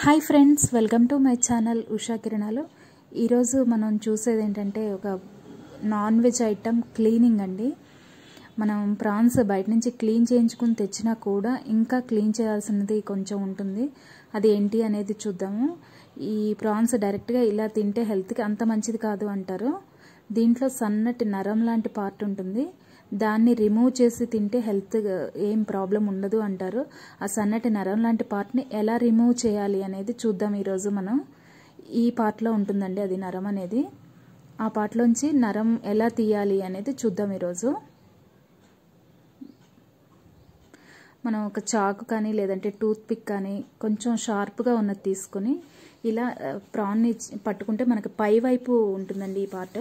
hi friends welcome to my channel Usha కిరణాలు ఈరోజు మనం చూసేది ఏంటంటే ఒక నాన్ వెజ్ ఐటమ్ క్లీనింగ్ అండి మనం ప్రాన్స్ బయట నుంచి క్లీన్ చేయించుకుని తెచ్చినా కూడా ఇంకా క్లీన్ చేయాల్సినది కొంచెం ఉంటుంది అది ఏంటి అనేది చూద్దాము ఈ ప్రాన్స్ డైరెక్ట్గా ఇలా తింటే హెల్త్కి అంత మంచిది కాదు అంటారు దీంట్లో సన్నటి నరం లాంటి పార్ట్ ఉంటుంది దాన్ని రిమూవ్ చేసి తింటే హెల్త్ ఏం ప్రాబ్లం ఉండదు అంటారు ఆ సన్నటి నరం లాంటి పార్ట్ని ఎలా రిమూవ్ చేయాలి అనేది చూద్దాం ఈరోజు మనం ఈ పార్ట్లో ఉంటుందండి అది నరం అనేది ఆ పార్ట్లోంచి నరం ఎలా తీయాలి అనేది చూద్దాం ఈరోజు మనం ఒక చాకు కానీ లేదంటే టూత్ పిక్ కానీ కొంచెం షార్ప్గా ఉన్నది తీసుకొని ఇలా ప్రాన్ని పట్టుకుంటే మనకి పై వైపు ఉంటుందండి ఈ పార్ట్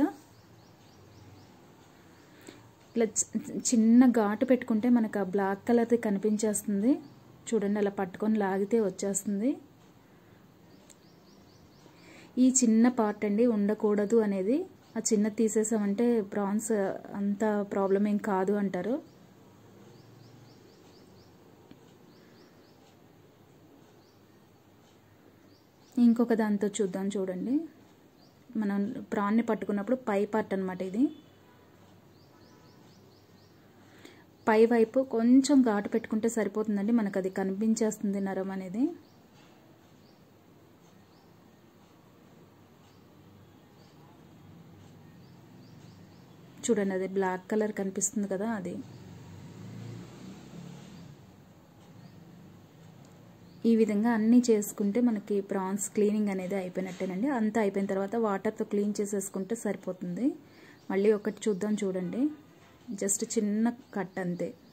ఇట్లా చిన్న ఘాటు పెట్టుకుంటే మనకు ఆ బ్లాక్ కలర్ది కనిపించేస్తుంది చూడండి అలా పట్టుకొని లాగితే వచ్చేస్తుంది ఈ చిన్న పార్ట్ అండి ఉండకూడదు అనేది ఆ చిన్న తీసేసామంటే ప్రాన్స్ అంత ప్రాబ్లం ఏం కాదు అంటారు ఇంకొక దాంతో చూద్దాం చూడండి మనం ప్రాన్ని పట్టుకున్నప్పుడు పై పార్ట్ అనమాట ఇది పై వైపు కొంచెం ఘాటు పెట్టుకుంటే సరిపోతుందండి మనకు అది కనిపించేస్తుంది నరం అనేది చూడండి అది బ్లాక్ కలర్ కనిపిస్తుంది కదా అది ఈ విధంగా అన్నీ చేసుకుంటే మనకి ప్రాన్స్ క్లీనింగ్ అనేది అయిపోయినట్టేనండి అంతా అయిపోయిన తర్వాత వాటర్తో క్లీన్ చేసేసుకుంటే సరిపోతుంది మళ్ళీ ఒకటి చూద్దాం చూడండి జస్ట్ చిన్న కట్ అంతే